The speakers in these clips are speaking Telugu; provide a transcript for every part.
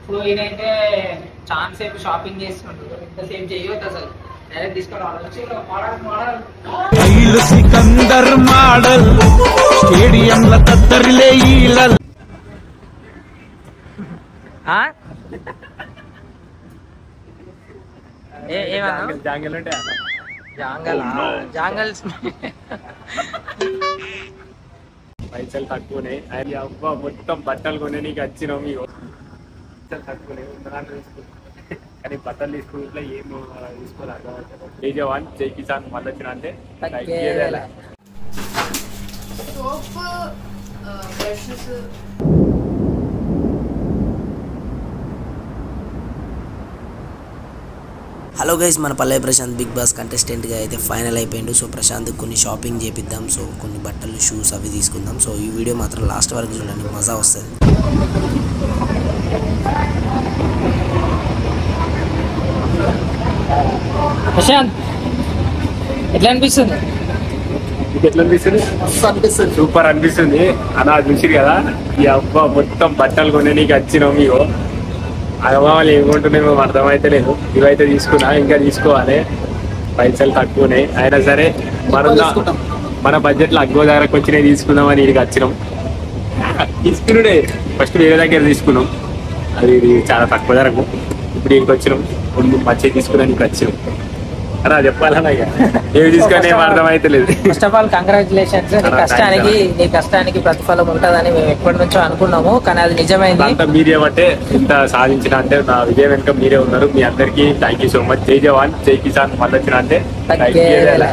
సో ఈయనైతే ఛాన్స్ సేపు షాపింగ్ చేస్తుంటాడు ఇంతసేపు చేయొద్దు అసలు డైరెక్ట్ తీసుకొని వాళ్ళు వచ్చి మోడల్ మోడల్ ఐలు సికందర్ మాడల్ స్టేడియంల తత్తరిలే ఈలల్ ఏమన్నా జాంగిల్ అంటే జాంగల్ జాంగల్స్ పైసలు తక్కువనే ఆయన అబ్బా మొత్తం బట్టలు కొనే నీకు వచ్చినావు మీకు పైసలు తక్కువనే ఉన్నదాన్ని తీసుకున్నా కానీ బట్టలు తీసుకుంటే ఏం తీసుకోలేదు జై జవాన్ జై కిసాన్ మళ్ళీ వచ్చిన అంటే తగ్గేదేలే. సోప్ బ్రషెస్ హలో గైస్ మన పల్లె ప్రశాంత్ బిగ్ బాస్ కంటెస్టెంట్గా అయితే ఫైనల్ అయిపోయిండు సో ప్రశాంత్ కొన్ని షాపింగ్ చేపిద్దాం సో కొన్ని బట్టలు షూస్ అవి తీసుకుందాం సో ఈ వీడియో మాత్రం లాస్ట్ వరకు చూడండి మజా వస్తుంది ప్రశాంత్ ఎట్లా అనిపిస్తుంది మీకు ఎట్లా అనిపిస్తుంది అనిపిస్తుంది సూపర్ అనిపిస్తుంది అలా చూసిరు కదా ఈ అబ్బా మొత్తం బట్టలు కొనే నీకు వచ్చినావు మీకు అగమాలు ఏముంటున్నాయి మేము అర్థమైతే లేదు ఇవైతే తీసుకున్నా ఇంకా తీసుకోవాలి పైసలు తక్కువనే అయినా సరే మన మన బడ్జెట్ లో అగ్గువ దగ్గరకు వచ్చినాయి తీసుకుందామని ఇక్కడికి వచ్చినాం తీసుకున్నాడే ఫస్ట్ వేరే దగ్గర తీసుకున్నాం అది ఇది చాలా తక్కువ ధరకు ఇప్పుడు ఇక్కడికి వచ్చినాం రెండు మంచిగా తీసుకున్నానికి వచ్చినాం అలా చెప్పాలన్నా ఇక ఏమి తీసుకొని ఏం అర్థమైతే లేదు ఫస్ట్ ఆఫ్ ఆల్ కంగ్రాచులేషన్స్ నీ కష్టానికి నీ కష్టానికి ప్రతిఫలం ఉంటుందని మేము ఎప్పటి నుంచో అనుకున్నాము కానీ అది నిజమైంది అంతా మీరే బట్టే ఇంత సాధించిన అంటే నా విజయం వెనుక మీరే ఉన్నారు మీ అందరికీ థ్యాంక్ యూ సో మచ్ జై జవాన్ జై కిసాన్ మళ్ళీ వచ్చిన అంటే తగ్గేదేలే.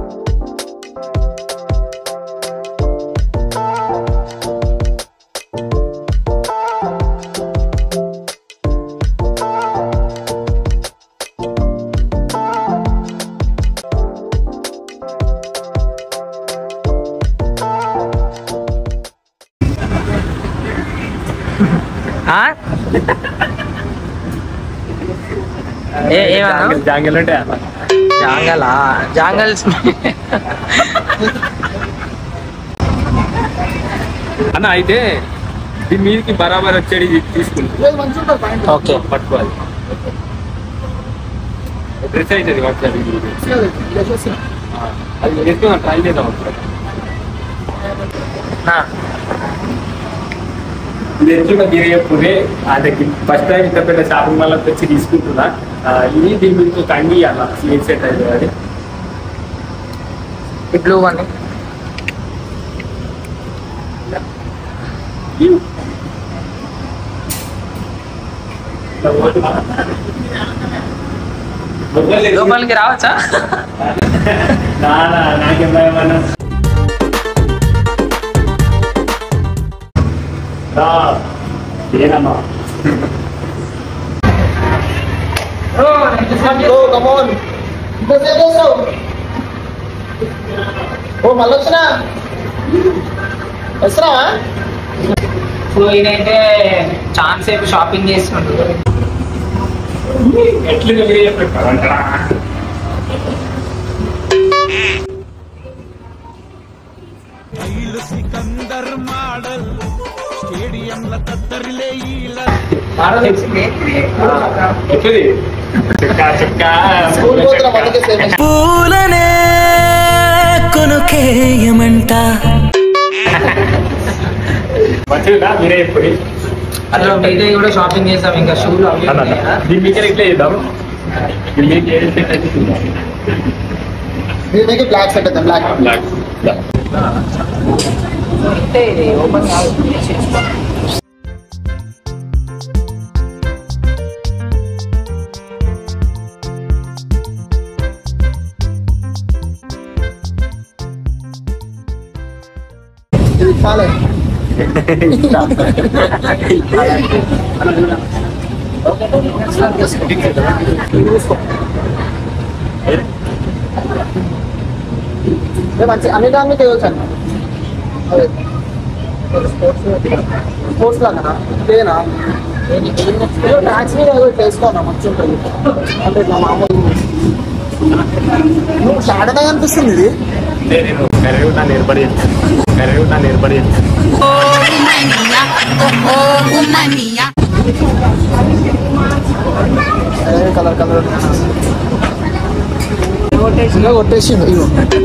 ఆ? ఏ ఏమన్నా జాంగిల్ అంటే జాంగలా జాంగల్స్ అన్న అయితే దీని మీదకి బరాబర్ వచ్చేది తీసుకుంటాం ఓకే పట్టుకోవాలి డ్రెస్ అవుతుంది ఒకసారి అది వేసుకున్నాం ట్రై చేద్దాం ఒకసారి ఇది ఎట్లుగా మీరు చెప్పుడే అంటే ఫస్ట్ టైం ఇంత పెద్ద షాపింగ్ మాల్ వచ్చి తీసుకుంటున్నా ఆ, ఇది దీని మీద ఒక అంగి అలా స్లీవ్ సెట్ అయితే అది ఈ బ్లూ వన్ లోపలికి రావచ్చా నా నా నాకేం భయం అన్న రా, ఏనమ్మా ఓ మళ్ళీ వచ్చినా వస్తున్నావా సో ఈయనైతే ఛాన్స్ సేపు షాపింగ్ చేస్తుంటాడు ఎట్లుగా మీరు చెప్పారు ఐలు సికందర్ మాడల్ స్టేడియంల తత్తరిలే ఈలల్ ఎట్లుది చుక్క చుక్క స్కూల్ పోతున్నా మనకి సేమ్ పూలనే కొనుకేయమంట మంచిగా మీరే చెప్పండి అట్లా మీదే కూడా షాపింగ్ చేస్తాం ఇంకా షూలు అవి అన్న ఉన్నాయి కదా. దీని మీకు ఎట్లా చేద్దాం దీని మీకు ఏ సెట్ అయితే చూద్దాం. దీనికి బ్లాక్ సెట్ అయితే బ్లాక్ బ్లాక్ ఇంతే ఇది ఓపెన్ కాదు ఇది చాలే మంచి అన్ని దాన్ని చేయవచ్చు అన్న అదే స్పోర్ట్స్ స్పోర్ట్స్ లాగా ఇదేనా ట్యాక్స్ మీద ఏదో ఇట్లా వేసుకోనా మంచి ఉంటుంది అంటే ఇట్లా మామూలు నువ్వు షాడగా అనిపిస్తుంది ఇది నేను కరెక్ట్ నన్ను ఏర్పడి కరెక్ట్ నన్ను ఏర్పడి Oh, uma minha, oh, oh, uma minha. Colour colour ఇంకా కొట్టేసిండు ఇగో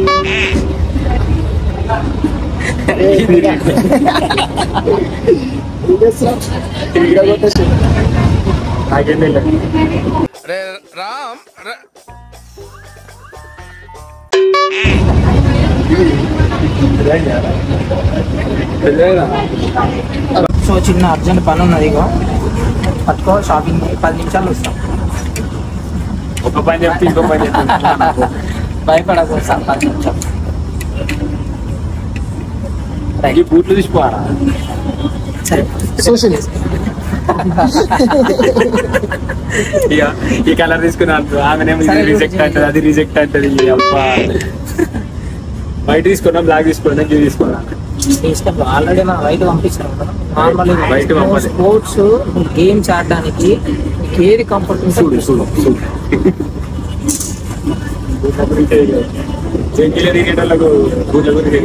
ఏం చేస్తున్నావ్? ఇంకా కొట్టేసిండు నాకేం తెలియదు సో చిన్న అర్జెంట్ పని ఉన్నది ఇగో పట్టుకో షాపింగ్ పది నిమిషాలు వస్తాం ఒక పని చెప్తే ఇంకో పని చెప్తాను భయపడకు వస్తాం పది నిమిషాలు ఈ బూట్లు తీసిపోవాలా సరే సోషల్ ఇక ఈ కలర్ తీసుకున్నాను ఆమెనేమో సరే, ఇది రిజెక్ట్ గురించి అంటది అది రిజెక్ట్ అంటది అబ్బా వైట్ తీసుకున్నా బ్లాక్ తీసుకున్నా ఇది తీసుకున్నా తీసుకొని ఆల్రెడీ మనం వైట్ పంపించాం కదా నార్మల్ White పంపలే. స్పోర్ట్స్ గేమ్స్ ఆడడానికి నీకు ఏది కంఫర్ట్ చూడు చూడు చూడు జంగిల తిరిగేటోళ్ళకు బూట్ల గురించి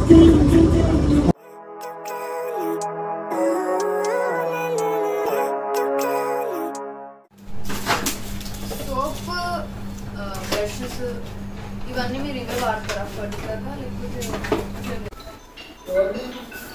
సోప్ బ్రషెస్ ఇవన్నీ మీరు ఇవే వాడతారా పర్టికులర్గా లేకపోతే